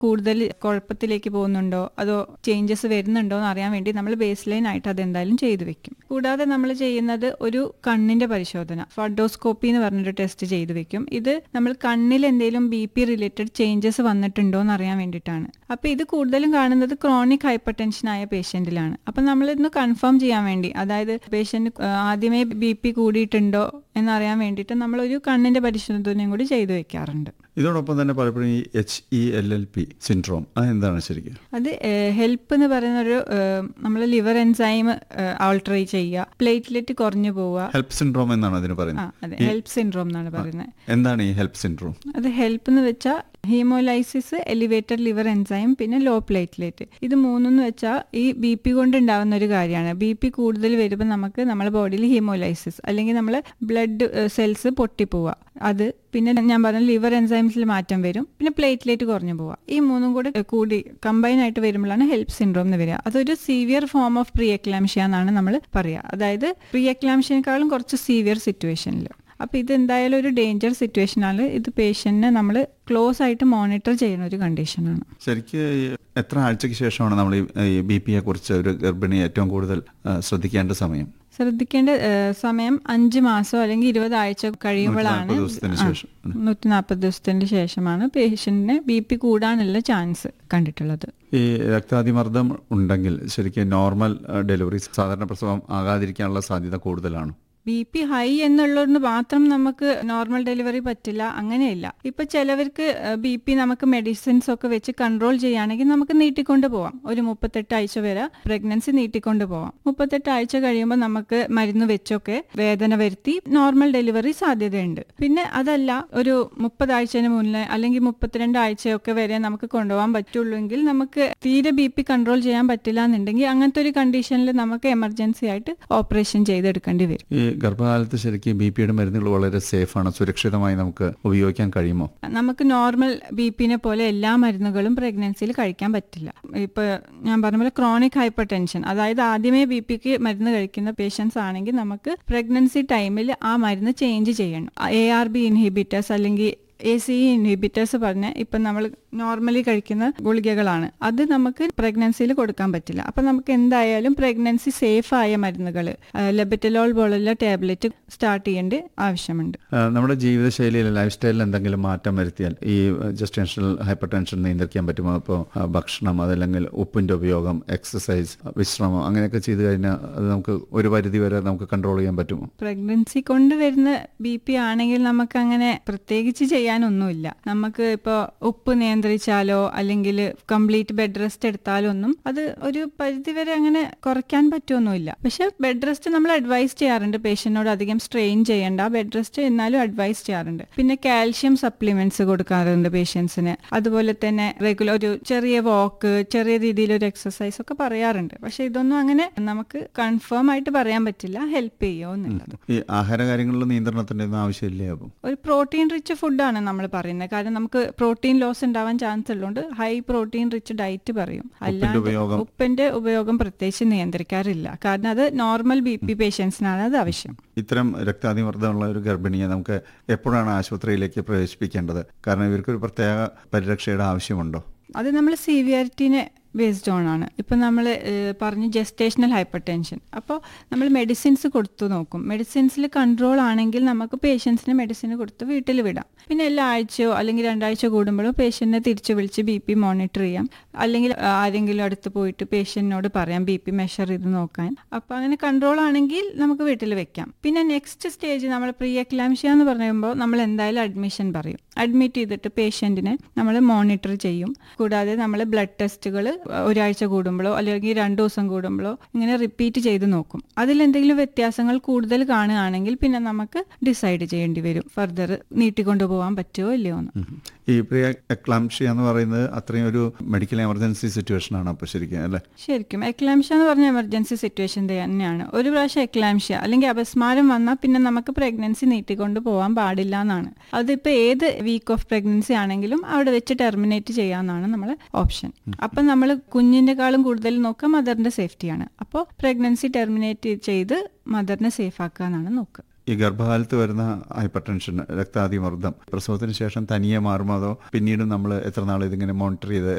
കൂടുതൽ കുഴപ്പത്തിലേക്ക് പോകുന്നുണ്ടോ അതോ ചേഞ്ചസ് വരുന്നുണ്ടോ എന്ന് അറിയാൻ വേണ്ടി നമ്മൾ ബേസ് ലൈൻ ആയിട്ട് അതെന്തായാലും ചെയ്തു വെക്കും കൂടാതെ നമ്മൾ ചെയ്യുന്നത് ഒരു കണ്ണിന്റെ പരിശോധന ഫഡോസ്കോപ്പി എന്ന് പറഞ്ഞൊരു ടെസ്റ്റ് ചെയ്തു വെക്കും ഇത് നമ്മൾ കണ്ണിൽ എന്തെങ്കിലും ബി പി റിലേറ്റഡ് ചേഞ്ചസ് വന്നിട്ടുണ്ടോ എന്ന് അറിയാൻ വേണ്ടിയിട്ടാണ് അപ്പൊ ഇത് കൂടുതലും കാണുന്നത് ക്രോണിക് ഹൈപ്പർ ടെൻഷൻ ആയ പേഷ്യന്റിലാണ് അപ്പൊ നമ്മൾ ഇന്ന് കൺഫേം ചെയ്യാൻ വേണ്ടി അതായത് പേഷ്യന്റ് ആദ്യമേ ബി പി കൂടിയിട്ടുണ്ടോ എന്നറിയാൻ വേണ്ടിയിട്ട് നമ്മൾ ഒരു കണ്ണിന്റെ പരിശോധനയും കൂടി ചെയ്തു വെക്കാറുണ്ട് ഇതോടൊപ്പം തന്നെ പലപ്പോഴും ഈ H E L L P syndrome അതെന്താണ് ശരിക്കും അത് ഹെൽപ്പ് എന്ന് പറയുന്ന ഒരു നമ്മൾ ലിവർ എൻസൈം ആൾട്ടർ ചെയ്യുക പ്ലേറ്റ്ലെറ്റ് കുറഞ്ഞു പോവുക ഹെൽപ്പ് സിൻഡ്രോം എന്നാണ് അതിന് ആ പറയുന്നത് അതെ ഹെൽപ്പ് സിൻഡ്രോം എന്നാണ് പറയുന്നത് എന്താണ് ഈ ഹെൽപ്പ് സിൻഡ്രോം അത് ഹെൽപ്പ് എന്ന് വെച്ചാൽ ഹീമോലൈസിസ് എലിവേറ്റഡ് ലിവർ എൻസൈം പിന്നെ ലോ പ്ലേറ്റ്ലേറ്റ് ഇത് മൂന്നെന്ന് വെച്ചാൽ ഈ ബി പി കൊണ്ട് ഉണ്ടാവുന്ന ഒരു കാര്യമാണ് ബി പി കൂടുതൽ വരുമ്പോൾ നമുക്ക് നമ്മുടെ ബോഡിയിൽ ഹീമോലൈസിസ് അല്ലെങ്കിൽ നമ്മൾ ബ്ലഡ് സെൽസ് പൊട്ടിപ്പോവുക അത് പിന്നെ ഞാൻ പറഞ്ഞ ലിവർ എൻസൈംസിൽ മാറ്റം വരും പിന്നെ പ്ലേറ്റ്ലേറ്റ് കുറഞ്ഞു പോവുക ഈ മൂന്നും കൂടെ കൂടി കമ്പൈൻ ആയിട്ട് വരുമ്പോഴാണ് ഹെൽപ്പ് സിൻഡ്രോം എന്ന് വരിക അതൊരു severe form of pre eclampsia എന്നാണ് നമ്മൾ പറയുക അതായത് പ്രീ എക്ലാംഷ്യനേക്കാളും കുറച്ച് സീവിയർ സിറ്റുവേഷനിൽ അപ്പോൾ ഇത് എന്തായാലും ഒരു ഡേഞ്ചർ സിറ്റുവേഷനാണ് ഇത് പേഷ്യന്റിനെ നമ്മൾ ക്ലോസ് ആയിട്ട് മോണിറ്റർ ചെയ്യുന്ന ഒരു കണ്ടീഷനാണ് ശരിക്ക് ഈ എത്ര ആഴ്ചയ്ക്ക് ശേഷമാണ് നമ്മൾ ഈ ബി പിയെ കുറിച്ച് ഒരു ഗർഭിണി ഏറ്റവും കൂടുതൽ ആ, ശ്രദ്ധിക്കേണ്ട സമയം ശ്രദ്ധിക്കേണ്ട ഏഹ്, സമയം അഞ്ച് മാസം അല്ലെങ്കിൽ ഇരുപത് ആഴ്ച കഴിയുമ്പോഴാണ് 140 ദിവസത്തിന് ശേഷം. നൂറ്റി നാൽപ്പത് ദിവസത്തിന് ശേഷമാണ് പേഷ്യന്റിന് ബി പി കൂടാനുള്ള ചാൻസ് കണ്ടിട്ടുള്ളത് ഈ രക്താതിമർദ്ദം ഉണ്ടെങ്കിൽ ശരിക്കും നോർമൽ ആ, ഡെലിവറി സാധാരണ പ്രസവം ആകാതിരിക്കാനുള്ള സാധ്യത കൂടുതലാണ് ബി പി ഹൈ എന്നുള്ളതുകൊണ്ട് മാത്രം നമുക്ക് നോർമൽ ഡെലിവറി പറ്റില്ല അങ്ങനെയില്ല ഇപ്പൊ ചിലവർക്ക് ബി പി നമുക്ക് മെഡിസിൻസ് ഒക്കെ വെച്ച് കൺട്രോൾ ചെയ്യുകയാണെങ്കിൽ നമുക്ക് നീട്ടിക്കൊണ്ട് പോവാം ഒരു മുപ്പത്തെട്ട് ആഴ്ച വരെ പ്രഗ്നൻസി നീട്ടിക്കൊണ്ട് പോവാം മുപ്പത്തെട്ട് ആഴ്ച കഴിയുമ്പോൾ നമുക്ക് മരുന്ന് വെച്ചൊക്കെ വേദന വരുത്തി നോർമൽ ഡെലിവറി സാധ്യതയുണ്ട് പിന്നെ അതല്ല ഒരു മുപ്പതാഴ്ചന് മുന്നേ അല്ലെങ്കിൽ മുപ്പത്തിരണ്ട് ആഴ്ചയൊക്കെ വരെ നമുക്ക് കൊണ്ടുപോകാൻ പറ്റുള്ളൂങ്കിൽ നമുക്ക് തീരെ ബി പി കൺട്രോൾ ചെയ്യാൻ പറ്റില്ല എന്നുണ്ടെങ്കിൽ അങ്ങനത്തെ ഒരു കണ്ടീഷനിൽ നമുക്ക് എമർജൻസി ആയിട്ട് ഓപ്പറേഷൻ ചെയ്തെടുക്കേണ്ടി വരും ഈ ഗർഭകാലത്ത് ശരിക്കും ബി പിയുടെ മരുന്നുകൾ വളരെ സേഫാണ് സുരക്ഷിതമായി നമുക്ക് ഉപയോഗിക്കാൻ കഴിയുമോ നമുക്ക് നോർമൽ ബി പിനെ പോലെ എല്ലാ മരുന്നുകളും പ്രഗ്നൻസിയിൽ കഴിക്കാൻ പറ്റില്ല ഇപ്പൊ ഞാൻ പറഞ്ഞ പോലെ ക്രോണിക് ഹൈപ്പർ ടെൻഷൻ അതായത് ആദ്യമേ ബി പിക്ക് മരുന്ന് കഴിക്കുന്ന പേഷ്യൻസ് ആണെങ്കിൽ നമുക്ക് പ്രഗ്നൻസി ടൈമിൽ ആ മരുന്ന് ചേഞ്ച് ചെയ്യണം എ ആർ ബി ഇൻഹിബിറ്റേഴ്സ് അല്ലെങ്കിൽ എ സി ഇൻഹിബിറ്റേഴ്സ് പറഞ്ഞ ഇപ്പം നമ്മൾ നോർമലി കഴിക്കുന്ന ഗുളികകളാണ് അത് നമുക്ക് പ്രഗ്നൻസിയിൽ കൊടുക്കാൻ പറ്റില്ല അപ്പം നമുക്ക് എന്തായാലും പ്രഗ്നൻസി സേഫ് ആയ മരുന്നുകൾ ലെബറ്റലോൾ പോലുള്ള ടാബ്ലറ്റ് സ്റ്റാർട്ട് ചെയ്യേണ്ട ആവശ്യമുണ്ട് ആ, നമ്മുടെ ജീവിതശൈലിയിൽ ലൈഫ് സ്റ്റൈലിൽ എന്തെങ്കിലും മാറ്റം വരുത്തിയാൽ ഈ ജസ്റ്റൻഷണൽ ഹൈപ്പർ ടെൻഷൻ നിയന്ത്രിക്കാൻ പറ്റുമോ ഇപ്പോൾ ഭക്ഷണം അതല്ലെങ്കിൽ ഉപ്പിന്റെ ഉപയോഗം എക്സസൈസ് വിശ്രമം അങ്ങനെയൊക്കെ ചെയ്തു കഴിഞ്ഞാൽ അത് നമുക്ക് ഒരു പരിധി വരെ നമുക്ക് കൺട്രോൾ ചെയ്യാൻ പറ്റുമോ പ്രഗ്നൻസി കൊണ്ട് വരുന്ന ബി പി ആണെങ്കിൽ നമുക്ക് അങ്ങനെ പ്രത്യേകിച്ച് ചെയ്യാനൊന്നുമില്ല നമുക്ക് ഇപ്പോൾ ഉപ്പ് നിയന്ത്രിച്ചാലോ അല്ലെങ്കിൽ കംപ്ലീറ്റ് ബെഡ് റെസ്റ്റ് എടുത്താലോ ഒന്നും അത് ഒരു പരിധി വരെ അങ്ങനെ കുറയ്ക്കാൻ പറ്റുമൊന്നുമില്ല പക്ഷെ ബെഡ് റെസ്റ്റ് നമ്മൾ അഡ്വൈസ് ചെയ്യാറുണ്ട് പേഷ്യന്റിനോട് അധികം സ്ട്രെയിൻ ചെയ്യേണ്ട ബെഡ് റെസ്റ്റ് എന്നാലും അഡ്വൈസ് ചെയ്യാറുണ്ട് പിന്നെ കാൽഷ്യം സപ്ലിമെന്റ്സ് കൊടുക്കാറുണ്ട് പേഷ്യൻസിന് അതുപോലെ തന്നെ റെഗുലർ ഒരു ചെറിയ വാക്ക് ചെറിയ രീതിയിൽ ഒരു എക്സസൈസ് ഒക്കെ പറയാറുണ്ട് പക്ഷെ ഇതൊന്നും അങ്ങനെ നമുക്ക് കൺഫേം ആയിട്ട് പറയാൻ പറ്റില്ല ഹെൽപ്പ് ചെയ്യുമോ എന്നുള്ളത് ഈ ആഹാര കാര്യങ്ങളിൽ നിയന്ത്രണത്തിന്റെ ഒന്നും ആവശ്യമില്ലേ അപ്പം ഒരു പ്രോട്ടീൻ റിച്ച് ഫുഡാണ് നമ്മൾ പറയുന്നത് കാരണം നമുക്ക് പ്രോട്ടീൻ ലോസ് ഉണ്ടാവാൻ ചാൻസ് ഉള്ളതുകൊണ്ട് ഹൈ പ്രോട്ടീൻ റിച്ച് ഡയറ്റ് പറയും അല്ലാണ്ട് ഉപയോഗം? ഉപ്പിന്റെ ഉപയോഗം പ്രത്യേകിച്ച് നിയന്ത്രിക്കാറില്ല കാരണം അത് നോർമൽ ബി പി പേഷ്യൻസിനാണ് അത് ആവശ്യം ഇത്തരം രക്താതിമർദ്ദമുള്ള ഒരു ഗർഭിണിയെ നമുക്ക് എപ്പോഴാണ് ആശുപത്രിയിലേക്ക് പ്രവേശിപ്പിക്കേണ്ടത് കാരണം ഇവർക്കൊരു പ്രത്യേക പരിരക്ഷയുടെ ആവശ്യമുണ്ടോ അത് നമ്മൾ സിവിയറിറ്റിനെ ബേസ്ഡ് ഓൺ ആണ് ഇപ്പം നമ്മൾ പറഞ്ഞു ജസ്റ്റേഷണൽ ഹൈപ്പർ ടെൻഷൻ അപ്പോൾ നമ്മൾ മെഡിസിൻസ് കൊടുത്തു നോക്കും മെഡിസിൻസിൽ കൺട്രോൾ ആണെങ്കിൽ നമുക്ക് പേഷ്യൻസിന് മെഡിസിൻ കൊടുത്ത് വീട്ടിൽ വിടാം പിന്നെ എല്ലാ ആഴ്ചയോ അല്ലെങ്കിൽ രണ്ടാഴ്ച കൂടുമ്പോഴോ പേഷ്യന്റിനെ തിരിച്ചു വിളിച്ച് ബി പി മോണിറ്റർ ചെയ്യാം അല്ലെങ്കിൽ ആരെങ്കിലും അടുത്ത് പോയിട്ട് പേഷ്യന്റിനോട് പറയാം ബി പി മെഷർ ചെയ്ത് നോക്കാൻ അപ്പോൾ അങ്ങനെ കൺട്രോൾ ആണെങ്കിൽ നമുക്ക് വീട്ടിൽ വെക്കാം പിന്നെ നെക്സ്റ്റ് സ്റ്റേജ് നമ്മൾ പ്രീ എക്ലാംഷ്യ എന്ന് പറയുമ്പോൾ നമ്മൾ എന്തായാലും അഡ്മിഷൻ പറയും അഡ്മിറ്റ് ചെയ്തിട്ട് പേഷ്യന്റിനെ നമ്മൾ മോണിറ്റർ ചെയ്യും കൂടാതെ നമ്മൾ ബ്ലഡ് ടെസ്റ്റുകൾ ഒരാഴ്ച കൂടുമ്പോഴോ അല്ലെങ്കിൽ രണ്ടു ദിവസം കൂടുമ്പോഴോ ഇങ്ങനെ റിപ്പീറ്റ് ചെയ്ത് നോക്കും അതിൽ എന്തെങ്കിലും വ്യത്യാസങ്ങൾ കൂടുതൽ കാണുകയാണെങ്കിൽ പിന്നെ നമുക്ക് ഡിസൈഡ് ചെയ്യേണ്ടി വരും ഫർദർ നീട്ടിക്കൊണ്ടു പോകാൻ പറ്റുമോ ഇല്ലയോ എന്ന് ഉം. ഈ പ്രിയ എക്ലാംഷ്യ എന്ന് പറയുന്നത് അത്രയും ഒരു മെഡിക്കൽ എമർജൻസി സിറ്റുവേഷൻ ആണ് അപ്പോൾ ശരിക്കും അല്ലേ ശരിക്കും എക്ലാംഷ്യ എന്ന് പറഞ്ഞ എമർജൻസി സിറ്റുവേഷൻ തന്നെയാണ് ഒരു പ്രാവശ്യം എക്ലാംഷ്യ അല്ലെങ്കിൽ അപസ്മാരം വന്നാൽ പിന്നെ നമുക്ക് പ്രഗ്നൻസി നീട്ടിക്കൊണ്ട് പോകാൻ പാടില്ല എന്നാണ് അതിപ്പോൾ ഏത് വീക്ക് ഓഫ് പ്രഗ്നൻസി ആണെങ്കിലും അവിടെ വെച്ച് ടെർമിനേറ്റ് ചെയ്യാന്നാണ് നമ്മളെ ഓപ്ഷൻ അപ്പം നമ്മൾ കുഞ്ഞിൻ്റെക്കാളും കൂടുതൽ നോക്കുക മദറിന്റെ സേഫ്റ്റിയാണ് അപ്പോൾ പ്രഗ്നൻസി ടെർമിനേറ്റ് ചെയ്ത് മദറിനെ സേഫ് ആക്കുക എന്നാണ് നോക്കുക ഈ ഗർഭകാലത്ത് വരുന്ന ഹൈപ്പർ ടെൻഷൻ രക്താതിമർദ്ദം പ്രസവത്തിന് ശേഷം തനിയെ മാറുമോ അതോ പിന്നീട് നമ്മൾ എത്ര നാൾ ഇതിങ്ങനെ മോണിറ്റർ ചെയ്ത്